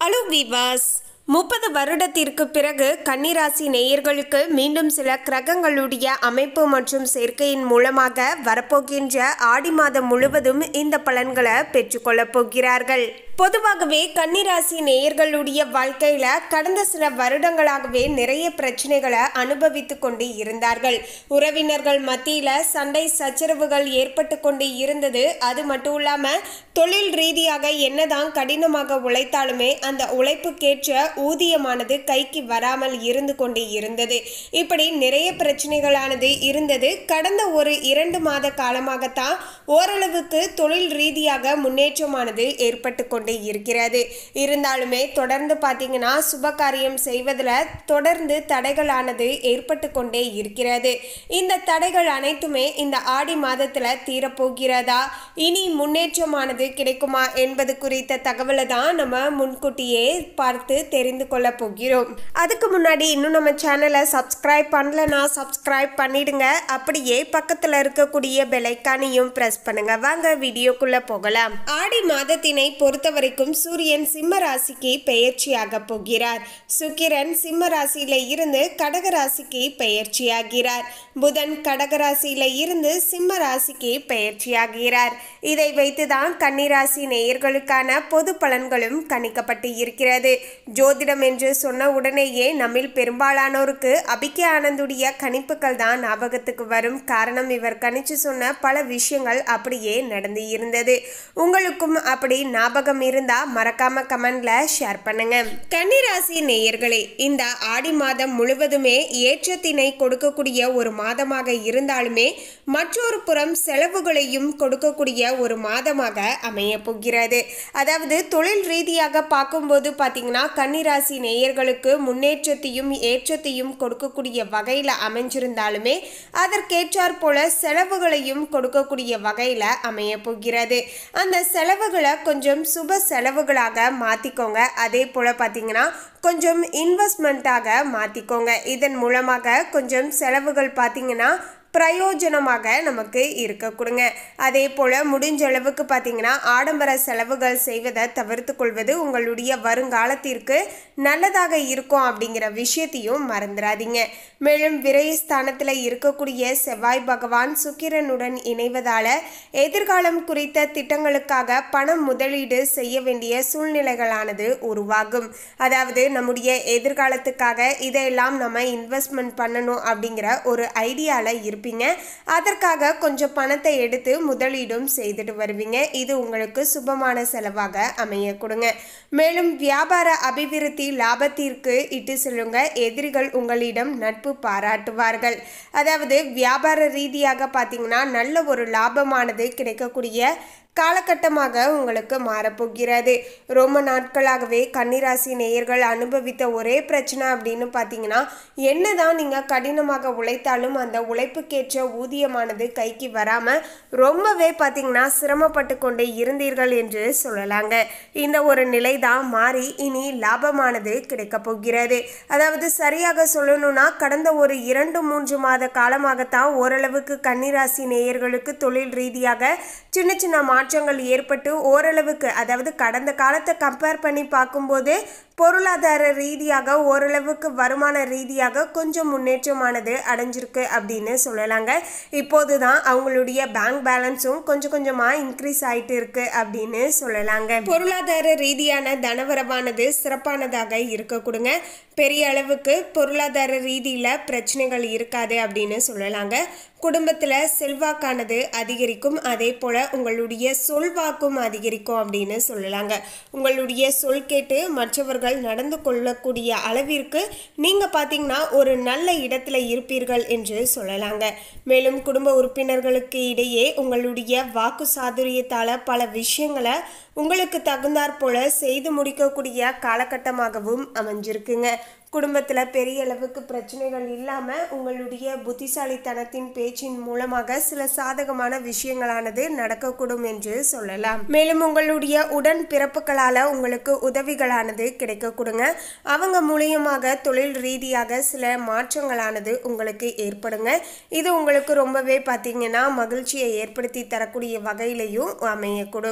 hello விவாஸ் முப்பது வருடத்திற்கு பிறகு கன்னிராசி நேயர்களுக்கு மீண்டும் சில கிரகங்களுடைய அமைப்பு மற்றும் சேர்க்கையின் மூலமாக வரப்போகின்ற ஆடி மாதம் முழுவதும் இந்த பலன்களை பெற்றுக்கொள்ளப் போகிறார்கள் பொதுவாகவே கன்னிராசி நேயர்களுடைய வாழ்க்கையில கடந்த சில வருடங்களாகவே நிறைய பிரச்சனைகளை அனுபவித்து கொண்டு இருந்தார்கள் உறவினர்கள் மத்தியில சண்டை சச்சரவுகள் ஏற்பட்டு கொண்டு இருந்தது அது மட்டும் இல்லாம தொழில் ரீதியாக என்னதான் கடினமாக உழைத்தாலுமே அந்த உழைப்புக்கேற்ற ஊதியமானது கைக்கு வராமல் இருந்து கொண்டு இருந்தது இப்படி நிறைய பிரச்சனைகளானது இருந்தது கடந்த ஒரு இரண்டு மாத காலமாகத்தான் ஓரளவுக்கு தொழில் ரீதியாக முன்னேற்றமானது ஏற்பட்டு கொண்டு இருக்கிறது இருந்தாலுமே தொடர்ந்து பார்த்தீங்கன்னா சுபகாரியம் செய்வதில் தொடர்ந்து தடைகளானது ஏற்பட்டு கொண்டே இருக்கிறது இந்த தடைகள் அனைத்துமே இந்த ஆடி மாதத்தில் தீரப்போகிறதா இனி முன்னேற்றமானது கிடைக்குமா என்பது குறித்த தகவலை தான் நம்ம முன்கூட்டியே பார்த்து தெரிந்து கொள்ள போகிறோம் அதுக்கு முன்னாடி இன்னும் நம்ம சேனலை சப்ஸ்கிரைப் பண்ணலனா சப்ஸ்கிரைப் பண்ணிடுங்க அப்படியே பக்கத்தில் இருக்கக்கூடிய பெலைக்கானையும் ப்ரெஸ் பண்ணுங்க வாங்க வீடியோக்குள்ள போகலாம் ஆடி மாதத்தினை பொறுத்த வரைக்கும் சூரியன் சிம்ம ராசிக்கு பெயர்ச்சியாக போகிறார் சுக்கிரன் சிம்ம ராசியில இருந்து கடக ராசிக்கு பெயர்ச்சியாகிறார் புதன் கடக ராசியில இருந்து சிம்ம ராசிக்கு பெயர்ச்சியாகிறார் இதை வைத்துதான் கன்னிராசி நேயர்களுக்கான பொது பலன்களும் கணிக்கப்பட்டு இருக்கிறது ஜோதிடம் என்று சொன்ன உடனேயே நம்மில் பெரும்பாலானோருக்கு அபிகே ஆனந்துடைய கணிப்புகள் தான் ஞாபகத்துக்கு வரும் காரணம் இவர் கணிச்சு சொன்ன பல விஷயங்கள் அப்படியே நடந்து இருந்தது உங்களுக்கும் அப்படி ஞாபகம் இருந்தா மறக்காம கமெண்ட்ல ஷேர் பண்ணுங்க கன்னிராசி நேயர்களே இந்த ஆடி மாதம் முழுவதுமே ஏற்றத்தினை கொடுக்கக்கூடிய ஒரு மாதமாக இருந்தாலுமே மற்றொரு புறம் செலவுகளையும் கொடுக்கக்கூடிய ஒரு மாதமாக அமைய போகிறது அதாவது தொழில் ரீதியாக பார்க்கும்போது பார்த்தீங்கன்னா கன்னிராசி நேயர்களுக்கு முன்னேற்றத்தையும் ஏற்றத்தையும் கொடுக்கக்கூடிய வகையில் அமைஞ்சிருந்தாலுமே அதற்கேற்றாற் போல செலவுகளையும் கொடுக்கக்கூடிய வகையில் அமைய போகிறது அந்த செலவுகளை கொஞ்சம் சுப செலவுகளாக மாற்றிக்கோங்க அதே போல் பார்த்தீங்கன்னா கொஞ்சம் இன்வெஸ்ட்மெண்ட்டாக மாற்றிக்கோங்க இதன் மூலமாக கொஞ்சம் செலவுகள் பார்த்தீங்கன்னா பிரயோஜனமாக நமக்கு இருக்க கொடுங்க அதே போல் முடிஞ்ச அளவுக்கு பார்த்தீங்கன்னா ஆடம்பர செலவுகள் செய்வதை தவிர்த்து கொள்வது உங்களுடைய வருங்காலத்திற்கு நல்லதாக இருக்கும் அப்படிங்கிற விஷயத்தையும் மறந்துடாதீங்க மேலும் விரயஸ்தானத்தில் இருக்கக்கூடிய செவ்வாய் பகவான் சுக்கிரனுடன் இணைவதால் எதிர்காலம் குறித்த திட்டங்களுக்காக பணம் முதலீடு செய்ய வேண்டிய சூழ்நிலைகளானது உருவாகும் அதாவது நம்முடைய எதிர்காலத்துக்காக இதையெல்லாம் நம்ம இன்வெஸ்ட்மெண்ட் பண்ணணும் அப்படிங்கிற ஒரு ஐடியாவில் இருப்பீங்க அதற்காக கொஞ்சம் பணத்தை எடுத்து முதலீடும் செய்துட்டு வருவீங்க இது உங்களுக்கு சுபமான செலவாக அமைய கொடுங்க மேலும் வியாபார அபிவிருத்தி லாபத்திற்கு இட்டு செல்லுங்க எதிரிகள் உங்களிடம் நட்பு பாராட்டுவார்கள் அதாவது வியாபார ரீதியாக பார்த்தீங்கன்னா நல்ல ஒரு லாபமானது கிடைக்கக்கூடிய காலகட்டமாக உங்களுக்கு மாறப்போகிறது ரொம்ப நாட்களாகவே கன்னிராசி நேயர்கள் அனுபவித்த ஒரே பிரச்சனை அப்படின்னு பார்த்தீங்கன்னா என்னதான் நீங்கள் கடினமாக உழைத்தாலும் அந்த உழைப்புக்கேற்ற ஊதியமானது கைக்கு வராமல் ரொம்பவே பார்த்தீங்கன்னா சிரமப்பட்டு கொண்டே இருந்தீர்கள் என்று சொல்லலாங்க இந்த ஒரு நிலை தான் மாறி இனி லாபமானது கிடைக்கப் போகிறது அதாவது சரியாக சொல்லணும்னா கடந்த ஒரு இரண்டு மூன்று மாத காலமாகத்தான் ஓரளவுக்கு கன்னிராசி நேயர்களுக்கு தொழில் ரீதியாக சின்ன சின்ன மாற்றங்கள் ஏற்பட்டு ஓரளவுக்கு அதாவது கடந்த காலத்தை கம்பேர் பண்ணி பார்க்கும்போது பொருளாதார ரீதியாக ஓரளவுக்கு வருமான ரீதியாக கொஞ்சம் முன்னேற்றமானது அடைஞ்சிருக்கு அப்படின்னு சொல்லலாங்க இப்போது தான் அவங்களுடைய பேங்க் பேலன்ஸும் கொஞ்சம் கொஞ்சமாக இன்க்ரீஸ் ஆயிட்டு இருக்கு அப்படின்னு சொல்லலாங்க பொருளாதார ரீதியான தனவரவானது சிறப்பானதாக இருக்க கொடுங்க பெரிய அளவுக்கு பொருளாதார ரீதியில் பிரச்சனைகள் இருக்காது அப்படின்னு சொல்லலாங்க குடும்பத்தில் செல்வாக்கானது அதிகரிக்கும் அதே போல் உங்களுடைய சொல்வாக்கும் அதிகரிக்கும் அப்படின்னு சொல்லலாங்க உங்களுடைய சொல் கேட்டு மற்றவர்கள் நடந்து கொள்ளக்கூடிய அளவிற்கு நீங்கள் பார்த்தீங்கன்னா ஒரு நல்ல இடத்துல இருப்பீர்கள் என்று சொல்லலாங்க மேலும் குடும்ப உறுப்பினர்களுக்கு இடையே உங்களுடைய வாக்கு சாதுரியத்தால் பல விஷயங்களை உங்களுக்கு தகுந்தாற் போல செய்து முடிக்கக்கூடிய காலகட்டமாகவும் அமைஞ்சிருக்குங்க குடும்பத்தில் பெரிய அளவுக்கு பிரச்சனைகள் இல்லாமல் உங்களுடைய புத்திசாலித்தனத்தின் பேச்சின் மூலமாக சில சாதகமான விஷயங்களானது நடக்கக்கூடும் என்று சொல்லலாம் மேலும் உங்களுடைய உடன் பிறப்புகளால் உங்களுக்கு உதவிகளானது கிடைக்க கொடுங்க அவங்க மூலியமாக தொழில் ரீதியாக சில மாற்றங்களானது உங்களுக்கு ஏற்படுங்க இது உங்களுக்கு ரொம்பவே பார்த்தீங்கன்னா மகிழ்ச்சியை ஏற்படுத்தி தரக்கூடிய வகையிலையும் அமையக்கூடும்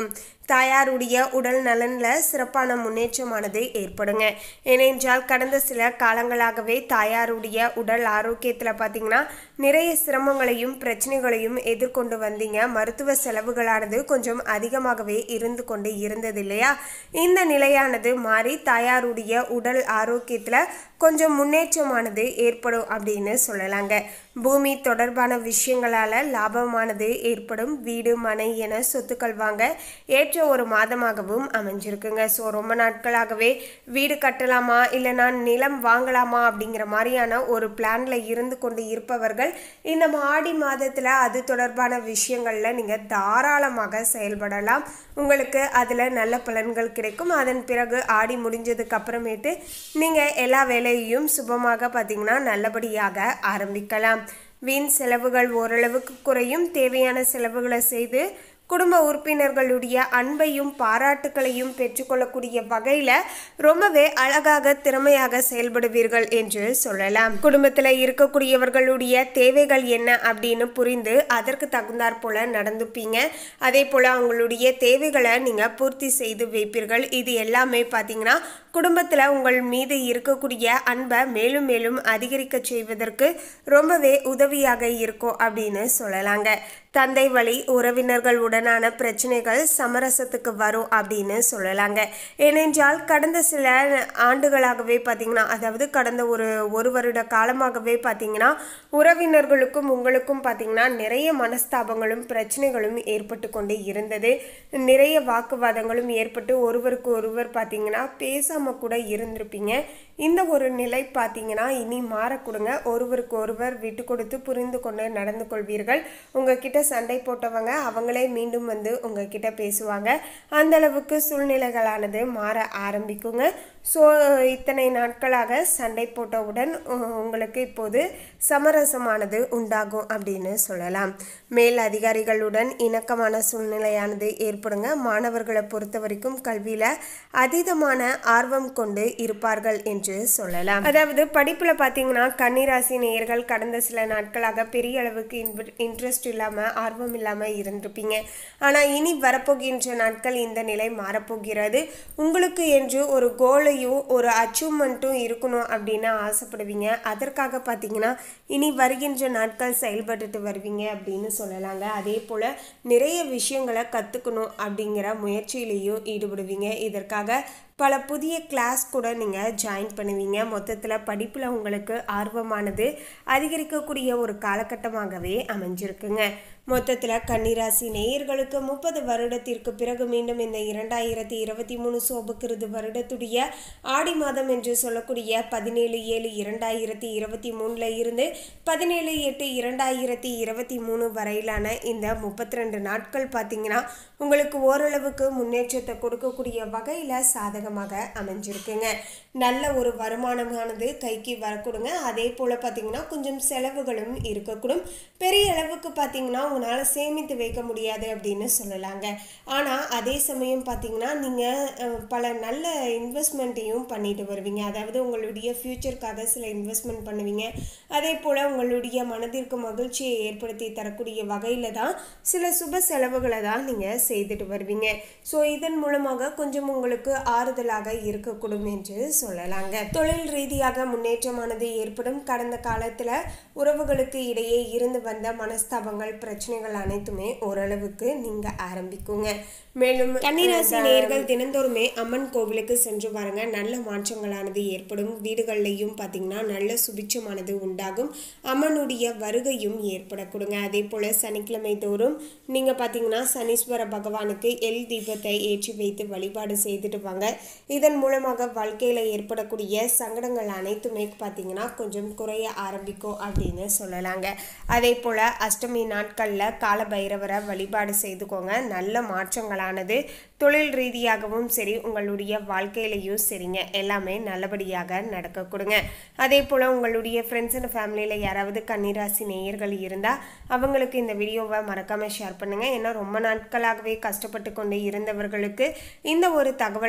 தாயாருடைய உடல் நலனில் சிறப்பான முன்னேற்றமானது ஏற்படுங்க ஏனென்றால் கடந்த சில காலங்களாகவே தாயாருடைய உடல் ஆரோக்கியத்தில் பார்த்தீங்கன்னா நிறைய சிரமங்களையும் பிரச்சனைகளையும் எதிர்கொண்டு வந்தீங்க மருத்துவ செலவுகளானது கொஞ்சம் அதிகமாகவே இருந்து கொண்டு இருந்தது இல்லையா இந்த நிலையானது மாறி தாயாருடைய உடல் ஆரோக்கியத்தில் கொஞ்சம் முன்னேற்றமானது ஏற்படும் அப்படின்னு சொல்லலாங்க பூமி தொடர்பான விஷயங்களால் லாபமானது ஏற்படும் வீடு மனை என சொத்துக்கள் வாங்க ஏற்ற ஒரு மாதமாகவும் அமைஞ்சிருக்குங்க ஸோ ரொம்ப நாட்களாகவே வீடு கட்டலாமா இல்லை நான் நிலம் வாங்கலாமா அப்படிங்கிற மாதிரியான ஒரு பிளானில் இருந்து கொண்டு இருப்பவர்கள் இந்த ஆடி மாதத்தில் அது தொடர்பான விஷயங்களில் நீங்கள் தாராளமாக செயல்படலாம் உங்களுக்கு அதில் நல்ல பலன்கள் கிடைக்கும் அதன் பிறகு ஆடி முடிஞ்சதுக்கு அப்புறமேட்டு நீங்கள் எல்லா வேலையையும் சுபமாக பார்த்தீங்கன்னா நல்லபடியாக ஆரம்பிக்கலாம் வீண் செலவுகள் ஓரளவுக்கு குறையும் தேவையான செலவுகளை செய்து குடும்ப உறுப்பினர்களுடைய அன்பையும் பாராட்டுகளையும் பெற்றுக்கொள்ளக்கூடிய வகையில் ரொம்பவே அழகாக திறமையாக செயல்படுவீர்கள் என்று சொல்லலாம் குடும்பத்தில் இருக்கக்கூடியவர்களுடைய தேவைகள் என்ன அப்படின்னு புரிந்து அதற்கு தகுந்தாற் போல நடந்துப்பீங்க அதே போல் அவங்களுடைய தேவைகளை நீங்கள் பூர்த்தி செய்து வைப்பீர்கள் இது எல்லாமே பார்த்தீங்கன்னா குடும்பத்தில் உங்கள் மீது இருக்கக்கூடிய அன்பை மேலும் மேலும் அதிகரிக்க செய்வதற்கு ரொம்பவே உதவியாக இருக்கும் அப்படின்னு சொல்லலாங்க தந்தை வழி உறவினர்கள் உடனான பிரச்சனைகள் சமரசத்துக்கு வரும் அப்படின்னு சொல்லலாங்க ஏனென்றால் கடந்த சில ஆண்டுகளாகவே பார்த்தீங்கன்னா அதாவது கடந்த ஒரு ஒரு வருட காலமாகவே பார்த்தீங்கன்னா உறவினர்களுக்கும் உங்களுக்கும் பார்த்தீங்கன்னா நிறைய மனஸ்தாபங்களும் பிரச்சனைகளும் ஏற்பட்டு கொண்டு இருந்தது நிறைய வாக்குவாதங்களும் ஏற்பட்டு ஒருவருக்கு ஒருவர் பார்த்தீங்கன்னா பேசாமல் கூட இருந்திருப்பீங்க இந்த ஒரு நிலை பார்த்தீங்கன்னா இனி மாறக்கூடுங்க ஒருவருக்கு ஒருவர் விட்டு கொடுத்து புரிந்து கொண்டு நடந்து கொள்வீர்கள் உங்ககிட்ட சண்டை போட்டவங்க அவங்களே மீண்டும் வந்து உங்ககிட்ட பேசுவாங்க அந்த அளவுக்கு சூழ்நிலைகளானது மாற ஆரம்பிக்குங்க ஸோ இத்தனை நாட்களாக சண்டை போட்டவுடன் உங்களுக்கு இப்போது சமரசமானது உண்டாகும் அப்படின்னு சொல்லலாம் மேல் அதிகாரிகளுடன் இணக்கமான சூழ்நிலையானது ஏற்படுங்க மாணவர்களை பொறுத்த வரைக்கும் கல்வியில் அதீதமான ஆர்வம் கொண்டு இருப்பார்கள் என்று சொல்லலாம் அதாவது படிப்பில் பார்த்தீங்கன்னா கன்னிராசி நேயர்கள் கடந்த சில நாட்களாக பெரிய அளவுக்கு இன்ட்ரெஸ்ட் இல்லாமல் ஆர்வம் இல்லாமல் இருந்திருப்பீங்க ஆனால் இனி வரப்போகின்ற நாட்கள் இந்த நிலை மாறப்போகிறது உங்களுக்கு என்று ஒரு கோலையும் ஒரு அச்சீவ்மெண்ட்டும் இருக்கணும் அப்படின்னு ஆசைப்படுவீங்க அதற்காக பார்த்தீங்கன்னா இனி வருகின்ற நாட்கள் செயல்பட்டுட்டு வருவீங்க அப்படின்னு சொல்லலாங்க அதே போல் நிறைய விஷயங்களை கற்றுக்கணும் அப்படிங்கிற முயற்சியிலையும் ஈடுபடுவீங்க இதற்காக பல புதிய கிளாஸ் கூட நீங்கள் ஜாயின் பண்ணுவீங்க மொத்தத்தில் படிப்பில் உங்களுக்கு ஆர்வமானது அதிகரிக்கக்கூடிய ஒரு காலகட்டமாகவே அமைஞ்சிருக்குங்க மொத்தத்தில் கன்னிராசி நேயர்களுக்கு முப்பது வருடத்திற்கு பிறகு மீண்டும் இந்த இரண்டாயிரத்தி இருபத்தி மூணு சோபக்கிருது வருடத்துடைய ஆடி மாதம் என்று சொல்லக்கூடிய பதினேழு ஏழு இரண்டாயிரத்தி இருபத்தி மூணில் இருந்து பதினேழு எட்டு இரண்டாயிரத்தி இருபத்தி மூணு வரையிலான இந்த முப்பத்தி ரெண்டு நாட்கள் பார்த்தீங்கன்னா உங்களுக்கு ஓரளவுக்கு முன்னேற்றத்தை கொடுக்கக்கூடிய வகையில் சாதகமாக அமைஞ்சிருக்குங்க நல்ல ஒரு வருமானமானது கைக்கு வரக்கூடுங்க அதே போல் பார்த்தீங்கன்னா கொஞ்சம் செலவுகளும் இருக்கக்கூடும் பெரிய அளவுக்கு பார்த்தீங்கன்னா உங்களால் சேமித்து வைக்க முடியாது அப்படின்னு சொல்லலாங்க ஆனால் அதே சமயம் பார்த்தீங்கன்னா நீங்கள் பல நல்ல இன்வெஸ்ட்மெண்ட்டையும் பண்ணிட்டு வருவீங்க அதாவது உங்களுடைய ஃப்யூச்சருக்காக சில இன்வெஸ்ட்மெண்ட் பண்ணுவீங்க அதே போல் உங்களுடைய மனதிற்கு மகிழ்ச்சியை ஏற்படுத்தி தரக்கூடிய வகையில் தான் சில சுப செலவுகளை தான் நீங்கள் செய்துட்டு வருவீங்க ஸோ இதன் மூலமாக கொஞ்சம் உங்களுக்கு ஆறுதலாக இருக்கக்கூடும் என்று சொல்லலாங்க தொழில் ரீதியாக முன்னேற்றமானது ஏற்படும் கடந்த காலத்தில் உறவுகளுக்கு இடையே இருந்து வந்த மனஸ்தாபங்கள் பிரச்சனைகள் அனைத்துமே ஓரளவுக்கு நீங்க ஆரம்பிக்குங்க மேலும் கன்னிராசி நேயர்கள் தினந்தோறுமே அம்மன் கோவிலுக்கு சென்று பாருங்க நல்ல மாற்றங்களானது ஏற்படும் வீடுகள்லையும் பார்த்தீங்கன்னா நல்ல சுபிட்சமானது உண்டாகும் அம்மனுடைய வருகையும் ஏற்படக்கூடுங்க அதே போல சனிக்கிழமை தோறும் நீங்க பார்த்தீங்கன்னா சனீஸ்வர பகவானுக்கு எல் தீபத்தை ஏற்றி வைத்து வழிபாடு செய்துட்டு வாங்க இதன் மூலமாக வாழ்க்கையில் ஏற்படக்கூடிய சங்கடங்கள் அனைத்துமே பார்த்தீங்கன்னா கொஞ்சம் குறைய ஆரம்பிக்கும் அப்படின்னு சொல்லலாங்க அதே போல் அஷ்டமி நாட்களில் கால பைரவரை வழிபாடு செய்துக்கோங்க நல்ல மாற்றங்களானது தொழில் ரீதியாகவும் சரி உங்களுடைய வாழ்க்கையிலையும் சரிங்க எல்லாமே நல்லபடியாக நடக்க கொடுங்க அதே போல் உங்களுடைய ஃப்ரெண்ட்ஸ் அண்ட் ஃபேமிலியில் யாராவது கன்னிராசி நேயர்கள் இருந்தால் அவங்களுக்கு இந்த வீடியோவை மறக்காமல் ஷேர் பண்ணுங்கள் ஏன்னா ரொம்ப நாட்களாகவே கஷ்டப்பட்டு கொண்டு இருந்தவர்களுக்கு இந்த ஒரு தகவலானது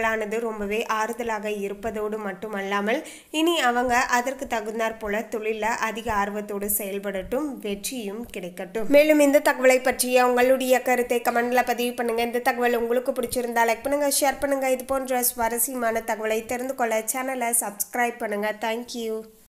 ரொம்பவே ஆறுதலாக இருப்பதோடு மட்டுமல்லாமல் இனி அவங்க அதற்கு தகுந்தாற் போல தொழிலில் அதிக ஆர்வத்தோடு செயல்படட்டும் வெற்றியும் கிடைக்கட்டும் மேலும் இந்த தகவலை பற்றிய உங்களுடைய கருத்தை கமெண்ட்ல பதிவு பண்ணுங்க இந்த தகவல் உங்களுக்கு பிடிச்சிருந்தா லைக் பண்ணுங்க ஷேர் பண்ணுங்க இது போன்ற சுவாரஸ்யமான தகவலை தெரிந்து கொள்ள சேனலை சப்ஸ்கிரைப் பண்ணுங்க தேங்க்யூ